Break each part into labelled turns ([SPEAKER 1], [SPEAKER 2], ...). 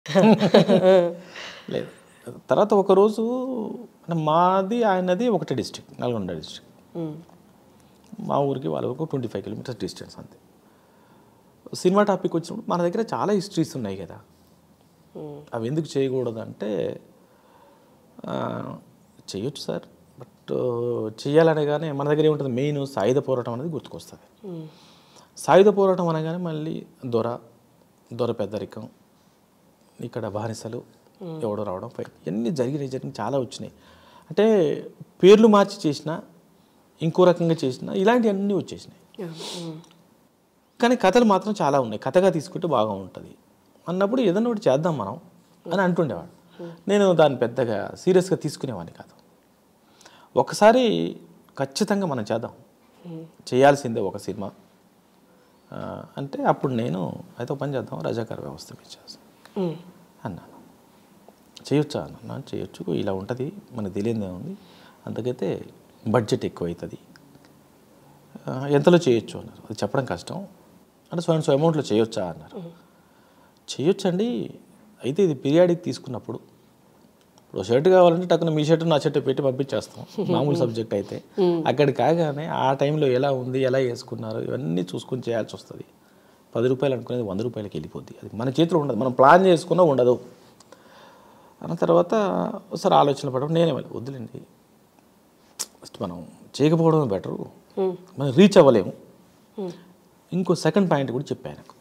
[SPEAKER 1] లేదు తర్వాత ఒకరోజు అంటే మాది ఆయనది ఒకటే డిస్ట్రిక్ట్ నల్గొండ డిస్ట్రిక్ట్ మా ఊరికి వాళ్ళ ఊరికి ట్వంటీ ఫైవ్ కిలోమీటర్స్ డిస్టెన్స్ అంతే సినిమా టాపిక్ వచ్చినప్పుడు మన దగ్గర చాలా హిస్టరీస్ ఉన్నాయి కదా అవి ఎందుకు చేయకూడదు అంటే ఆ, చేయొచ్చు సార్ బట్ చేయాలనే కానీ మన దగ్గర ఏముంటుంది మెయిన్ సాయుధ పోరాటం అనేది గుర్తుకొస్తుంది సాయుధ పోరాటం అనగానే మళ్ళీ దొర దొర పెద్దరికం ఇక్కడ బానిసలు ఎవడో రావడం ఫైట్ ఇవన్నీ జరిగినాయి జరిగినాయి చాలా వచ్చినాయి అంటే పేర్లు మార్చి చేసిన ఇంకో రకంగా చేసిన ఇలాంటివన్నీ వచ్చేసినాయి కానీ కథలు మాత్రం చాలా ఉన్నాయి కథగా తీసుకుంటే బాగా ఉంటుంది అన్నప్పుడు ఏదన్నా ఒకటి చేద్దాం మనం అని అంటుండేవాడు నేను దాన్ని పెద్దగా సీరియస్గా తీసుకునేవాడిని కాదు ఒకసారి ఖచ్చితంగా మనం చేద్దాం చేయాల్సిందే ఒక సినిమా ఆ, అంటే అప్పుడు నేను అయితే ఒక పని చేద్దాం రజాకార వ్యవస్థ మీద చేస్తాం అన్నాను చేయొచ్చా అన్నాను చేయొచ్చు ఇలా ఉంటుంది మనకు తెలియదే ఉంది అందుకైతే బడ్జెట్ ఎక్కువ అవుతుంది ఆ, ఎంతలో చేయొచ్చు అన్నారు అది చెప్పడం కష్టం అంటే సో సో అమౌంట్లో చేయొచ్చా అన్నారు చేయొచ్చండి అయితే ఇది పీరియాడిక్ తీసుకున్నప్పుడు ఇప్పుడు షర్ట్ కావాలంటే టక్కున మీ షర్ట్ నా షర్ట్ పెట్టి పంపించేస్తాం మామూలు సబ్జెక్ట్ అయితే అక్కడికి కాగానే ఆ టైంలో ఎలా ఉంది ఎలా వేసుకున్నారు ఇవన్నీ చూసుకొని చేయాల్సి వస్తుంది పది రూపాయలు అనుకునేది వంద రూపాయలకి వెళ్ళిపోద్ది అది మన చేతిలో ఉండదు మనం ప్లాన్ చేసుకున్నా ఉండదు అన్న తర్వాత ఒకసారి ఆలోచన పడడం నేనే మళ్ళీ వద్దులేండి ఫస్ట్ మనం చేయకపోవడం బెటరు మనం రీచ్ అవ్వలేము ఇంకో సెకండ్ పాయింట్ కూడా చెప్పాను ఆయనకు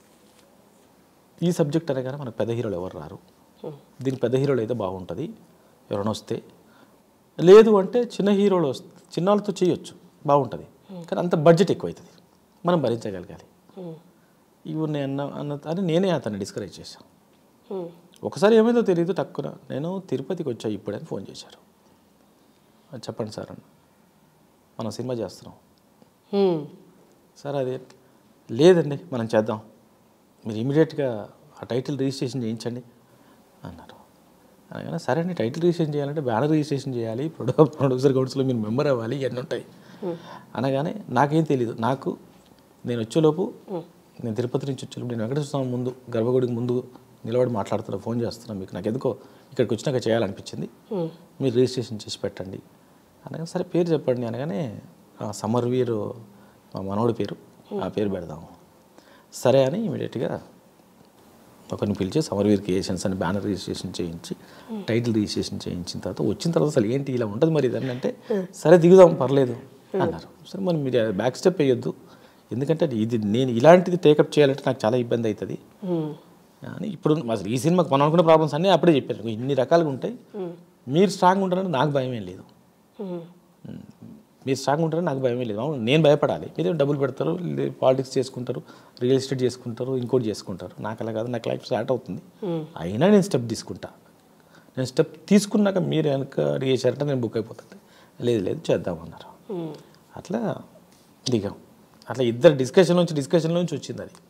[SPEAKER 1] ఈ సబ్జెక్ట్ అనగానే మనకు పెద్ద హీరోలు ఎవరు రారు దీనికి పెద్ద హీరోలు అయితే బాగుంటుంది ఎవరైనా వస్తే లేదు అంటే చిన్న హీరోలు వస్తే చిన్న వాళ్ళతో చేయొచ్చు బాగుంటుంది కానీ అంత బడ్జెట్ ఎక్కువ అవుతుంది మనం భరించగలగాలి ఇవి ఉన్నాయి అన్న అన్న అని నేనే అతన్ని డిస్కరేజ్ చేశాను ఒకసారి ఏమైందో తెలియదు తక్కువ నేను తిరుపతికి వచ్చా ఇప్పుడని ఫోన్ చేశారు "అది చెప్పండి సార్ అన్న మనం సినిమా చేస్తున్నాం సార్ అదే లేదండి మనం చేద్దాం మీరు ఇమీడియట్గా ఆ టైటిల్ రిజిస్ట్రేషన్ చేయించండి అన్నారు అనగానే సరే అండి టైటిల్ రిజిస్ట్రేషన్ చేయాలంటే బ్యానర్ రిజిస్ట్రేషన్ చేయాలి ప్రొడ్యూ ప్రొడ్యూసర్ కౌన్సిల్లో మీరు మెంబర్ అవ్వాలి ఇవన్నీ ఉంటాయి అనగానే నాకేం తెలియదు నాకు నేను వచ్చేలోపు నేను తిరుపతి నుంచి వచ్చేలోపు నేను వెంకటేశ్వర స్వామి ముందు గర్భగుడికి ముందు నిలబడి మాట్లాడుతున్నా ఫోన్ చేస్తున్నా మీకు నాకు ఎందుకో ఇక్కడికి వచ్చినాక చేయాలనిపించింది మీరు రిజిస్ట్రేషన్ చేసి పెట్టండి అనగా సరే పేరు చెప్పండి అనగానే ఆ, సమర్వీర్ మా మనోడి పేరు ఆ పేరు పెడదాం సరే అని ఇమీడియట్గా ఒకరిని పిలిచి సమర్వీర్ క్రియేషన్స్ అని బ్యానర్ రిజిస్ట్రేషన్ చేయించి టైటిల్ రిజిస్ట్రేషన్ చేయించిన తర్వాత వచ్చిన తర్వాత అసలు ఏంటి ఇలా ఉంటుంది మరి ఇదని అంటే సరే దిగుదాం పర్లేదు అన్నారు సరే మరి మీరు బ్యాక్ స్టెప్ వేయొద్దు ఎందుకంటే ఇది నేను ఇలాంటిది టేకప్ చేయాలంటే నాకు చాలా ఇబ్బంది అవుతుంది అని ఇప్పుడు అసలు ఈ సినిమాకి మనం అనుకున్న ప్రాబ్లమ్స్ అన్నీ అప్పుడే చెప్పారు ఇన్ని రకాలుగా ఉంటాయి మీరు స్ట్రాంగ్ ఉంటారంటే నాకు భయం ఏం లేదు మీరు స్ట్రాంగ్ ఉంటారని నాకు భయమే లేదు అవును, నేను భయపడాలి మీరు డబ్బులు పెడతారు పాలిటిక్స్ చేసుకుంటారు రియల్ ఎస్టేట్ చేసుకుంటారు ఇంకోటి చేసుకుంటారు నాకు అలా కాదు నాకు లైఫ్ స్టార్ట్ అవుతుంది అయినా నేను స్టెప్ తీసుకుంటా నేను స్టెప్ తీసుకున్నాక మీరు వెనక చేశారంటే నేను బుక్ అయిపోతాను లేదు లేదు చేద్దామన్నారు అట్లా దిగాం అట్లా ఇద్దరు డిస్కషన్ నుంచి డిస్కషన్ నుంచి వచ్చింది అది